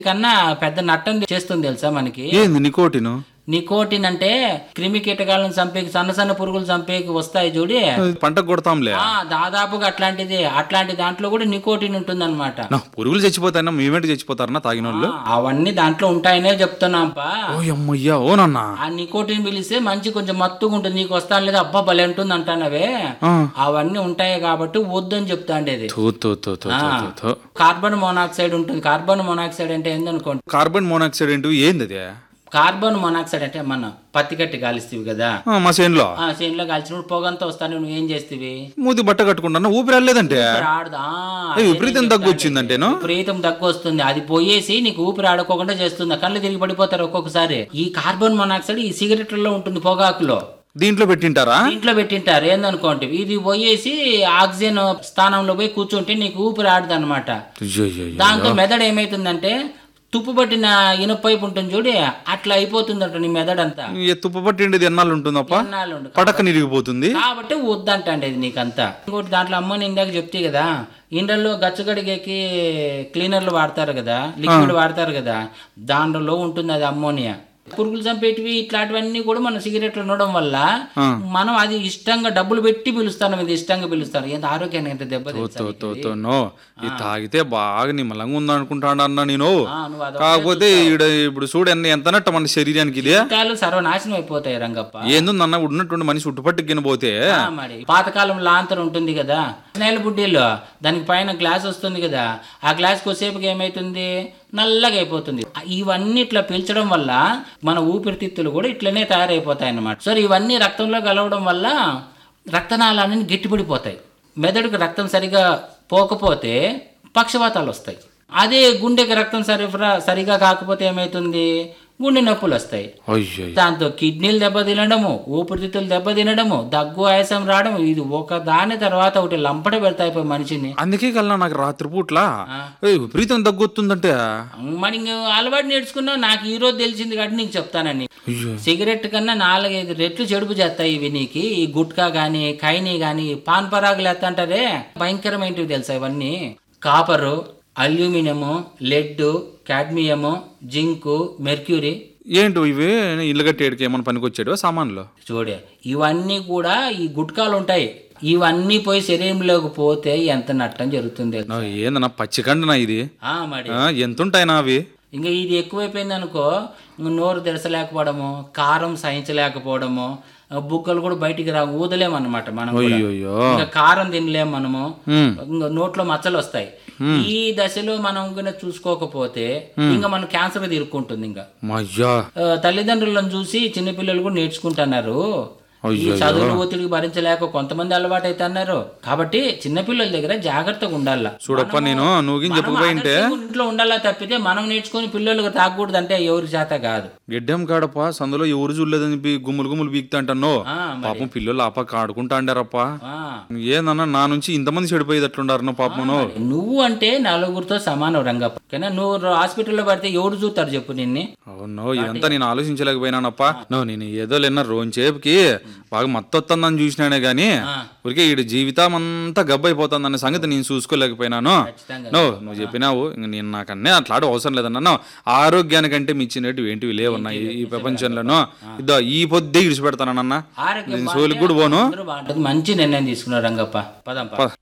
కన్నా పెద్ద నట్టం చేస్తుంది తెలుసా మనకి ఏంది నికోటిను నికోటిన్ అంటే క్రిమి కీటకాలను చంపేకి సన్న సన్న పురుగులు చంపేకి వస్తాయి చూడి పంట కొడతాంలే ఆ దాదాపుగా అట్లాంటిది అట్లాంటి దాంట్లో కూడా నికోటిన్ ఉంటుంది అనమాట నా పురుగులు చచ్చిపోతాయన్నా మేమేంటి చచ్చిపోతారన్నా తాగిన వాళ్ళు అవన్నీ దాంట్లో ఉంటాయనే చెప్తున్నాంపా ఓ అమ్మయ్యా ఓ నాన్న ఆ నికోటిన్ పిలిస్తే మంచి కొంచెం మత్తుగా ఉంటుంది నీకు వస్తాను లేదా అబ్బా భలే ఉంటుంది అంటానవే ఆ. అవన్నీ ఉంటాయి కాబట్టి వద్దని చెప్తా ఉండేది థూ థూ థూ థూ థూ థూ థూ. కార్బన్ మోనాక్సైడ్ ఉంటుంది కార్బన్ మోనాక్సైడ్ అంటే ఏందనుకోండి కార్బన్ మోనాక్సైడ్ ఏంటి ఏంది అది కార్బన్ మోనాక్సైడ్ అంటే మన పత్తి కట్టి కాలుస్తీవి కదా ఆ, మా చేనులో ఆ చేనులో కాల్చినప్పుడు పొగంతా వస్తాను నువ్వు ఏం చేస్తేవి మూతి బట్ట కట్టుకుంటా ఊపిరి వెళ్ళలేదంటే ఆడదా ఏ, విపరీతం దగ్గు వచ్చిందంటేను విపరీతం దగ్గు వస్తుంది అది పోయేసి నీకు ఊపిరి ఆడుకోకుండా చేస్తుంది కళ్ళు తిరిగి పడిపోతారు ఒక్కొక్కసారి ఈ కార్బన్ మోనాక్సైడ్ ఈ సిగరెట్లలో ఉంటుంది పొగాకులో దీంట్లో పెట్టింటారా ఇంట్లో పెట్టింటారు ఏందనుకోండి ఇది పోయేసి ఆక్సిజన్ స్థానంలో పోయి కూర్చుంటే నీకు ఊపిరి ఆడదు అనమాట అయ్యయ్యయ్య. దాంతో మెదడు ఏమైతుందంటే తుప్పు పట్టిన ఇనుప పైపు ఉంటుంది చూడి అట్లా అయిపోతుందట నీ మెదడంతా ఈ తుప్పు పట్టిండేది ఎన్నాళ్ళు ఉంటుందప్ప ఎన్నాళ్ళు ఉండు. పడక నిరిగిపోతుంది కాబట్టి వద్దంటండి ఇది నీకంతా ఇంకోటి దాంట్లో అమ్మని ఇందాక చెప్తే కదా ఇండ్లలో గచ్చగడిగేకి క్లీనర్లు వాడతారు కదా లిక్విడ్ వాడతారు కదా దాంట్లో ఉంటుంది అది అమ్మోనియా పురుగులు చంపేటివి ఇట్లాంటివన్నీ కూడా మన సిగరెట్లు ఉండడం వల్ల మనం అది ఇష్టంగా డబ్బులు పెట్టి పిలుస్తాను ఇది ఇష్టంగా పిలుస్తారు ఎంత ఆరోగ్యానికి ఎంత దెబ్బ తెలుసా తో, నీకు తో, ఇది? తో, నో ఇది తాగితే బాగా నిమ్మలంగా ఉందనుకుంటాను అన్న నేను ఆ, నువ్వు అదొకటే కాకపోతే ఈడ ఇప్పుడు చూడు ఎంత ఎంతనట్ట మన శరీరానికి ఇదే జీవితాలు సర్వనాశనం అయిపోతాయి రంగప్ప ఏందన్న ఉన్నటువంటి మనిషి ఉట్టుపట్టుకుని పోతే ఆ, మరి పాతకాలం లాంతర్ ఉంటుంది కదా స్నేల బుడ్డీలో దానికి పైన గ్లాస్ వస్తుంది కదా ఆ గ్లాస్ కొద్దిసేపుకి ఏమైతుంది నల్లగా అయిపోతుంది ఇవన్నీ ఇట్లా పీల్చడం వల్ల మన ఊపిరితిత్తులు కూడా ఇట్లనే తయారైపోతాయి అన్నమాట సో ఇవన్నీ రక్తంలో కలవడం వల్ల రక్తనాళాన్ని గట్టిపడిపోతాయి మెదడుకు రక్తం సరిగా పోకపోతే పక్షవాతాలు వస్తాయి అదే గుండెకి రక్తం సరఫరా సరిగా కాకపోతే ఏమవుతుంది గుండె నొప్పులు వస్తాయి అయ్యో దాంతో కిడ్నీలు దెబ్బతినడము ఊపిరితిత్తులు దెబ్బతినడము దగ్గు ఆయాసం రావడం ఇది ఒక దాని తర్వాత ఒకటి లంపట పెడతాయి పోయి మనిషిని అందుకే కల్లా నాకు రాత్రి పూట్ల ఏయ్, విపరీతం దగ్గొస్తుందంటే మరి ఇంక అలవాటు నేర్చుకున్నావు నాకు ఈ రోజు తెలిసింది కాబట్టి నీకు చెప్తానని అయ్యో సిగరెట్ కన్నా నాలుగైదు రెట్లు చెడుపు చేస్తాయి ఇవి నీకు ఈ గుట్కా కానీ ఖైనీ కానీ పాన్ పరాగులు ఎత్తంటారే భయంకరమైనవి తెలుసా ఇవన్నీ copper aluminium lead cadmium zinc mercury ఏంటో ఇవి ఇల్లు కట్టేటికి ఏమైనా పనికొచ్చాడు సామాన్లు చూడే ఇవన్నీ కూడా ఈ గుట్కాలు ఉంటాయి ఇవన్నీ పోయి శరీరంలోకి పోతే ఎంత నట్టం జరుగుతుంది నా ఏందన్నా పచ్చికండనా ఇది ఆ మరి ఆ, ఎంతుంటాయినా అవి ఇంకా ఇది ఎక్కువైపోయింది అనుకో నోరు తెరసలేకపోవడము కారం సహించలేకపోవడము ఆ, బుగ్గలు కూడా బయటికి రా ఊదలేమన్నమాట మనం కూడా. అయ్యో ఇంకా కారం తినలేం మనము ఉమ్. ఇంకా నోట్లో మచ్చలు వస్తాయి ఈ దశలో మనం ఇంకా చూసుకోకపోతే ఇంకా మన క్యాన్సర్ తీరుకుంటుంది ఇంకా మయ్యా ఆ, తల్లిదండ్రులను చూసి చిన్నపిల్లలు కూడా నేర్చుకుంటున్నారు ఈ అయ్యయ్యో. చదువులు ఒత్తిడికి భరించలేక కొంతమంది అలవాటు అవుతున్నారు కాబట్టి చిన్నపిల్లల దగ్గర జాగ్రత్తగా ఉండాల చూడప్ప నేను నువ్వు మనం చెప్పబోయింటే ఆదర్శంగా ఇంట్లో ఉండాలా తప్పితే మనం నేర్చుకొని పిల్లలకు తాగకూడదు అంటే ఎవరి చేత కాదు గిడ్డం కాడప్ప సందులో ఎవరు చూడలేదని చెప్పి గుమ్ములు గుమ్ములు బీక్తా అంటాను ఆ, మరి. పాపం పిల్లలు ఆప ఆడుకుంటా అండారప్ప ఆ. ఏందన్నా నా నుంచి ఇంతమంది చెడిపోయేది అట్లుండారు పాపమును నువ్వు అంటే నలుగురితో సమానం రంగప్ప కానీ నువ్వు హాస్పిటల్లో పడితే ఎవరు చూస్తారు చెప్పు నిన్ని అవును ఇదంతా నేను ఆలోచించలేకపోయినానప్ప నో నేను ఏదో లేనా రోజుసేపుకి బాగా మత్తొత్తందని చూసినానే గాని ఊరికే ఈ జీవితం అంతా గబ్బైపోతుందన్న సంగతి నేను చూసుకోలేకపోయినాను ఖచ్చితంగా. నో నువ్వు చెప్పినావు ఇంక నేను నాకన్నే అట్లాంటి అవసరం లేదన్నా ఆరోగ్యానికంటే మిచ్చినట్టు ఏంటివి లేవున్నాయి ఈ ప్రపంచంలోనూ ఇద్దో ఈ పొద్దే ఇడిచిపెడతానన్నా ఆరోగ్యం నేను బాగుంటే సోలికి కూడా పోను అందరూ బాగుంటుంది మంచి నిర్ణయం తీసుకున్నారు రంగప్ప పదంప పద.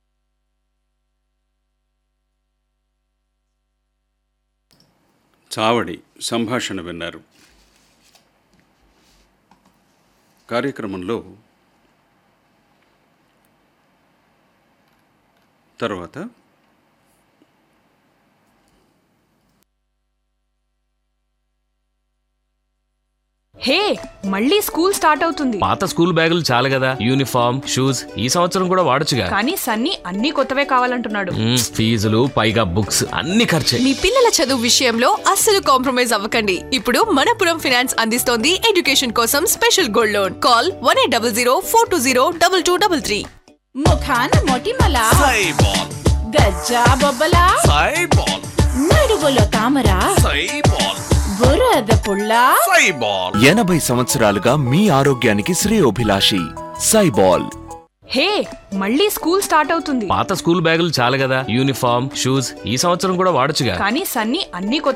చావడి సంభాషణ విన్నారు కార్యక్రమంలో తర్వాత హే మళ్ళీ స్కూల్ స్టార్ట్ అవుతుంది పాత స్కూల్ బ్యాగులు చాలు కదా యూనిఫామ్ షూస్ ఈ సంవత్సరం కూడా వాడొచ్చుగా కానీ సన్నీ అన్ని కొత్తవే కావాలంటున్నాడు మ్మ్, ఫీజులు పైగా బుక్స్ అన్ని ఖర్చే మీ పిల్లల చదువు విషయంలో అస్సలు కాంప్రమైజ్ అవ్వకండి ఇప్పుడు మనపురం ఫినాన్స్ అందిస్తోంది ఎడ్యుకేషన్ కోసం special gold loan call one eight double zero four two zero double two double three ముఖాన మొటిమల గజ్జా బొబ్బల నడుగులో తామర బురద పుల్ల ఎనభై సంవత్సరాలుగా మీ ఆరోగ్యానికి శ్రేయోభిలాషి సైబాల్ హే మళ్ళీ స్కూల్ స్టార్ట్ అవుతుంది పాత స్కూల్ బ్యాగులు చాలు కదా యూనిఫామ్ షూస్ ఈ సంవత్సరం కూడా వాడొచ్చుగా కానీ సన్నీ అన్ని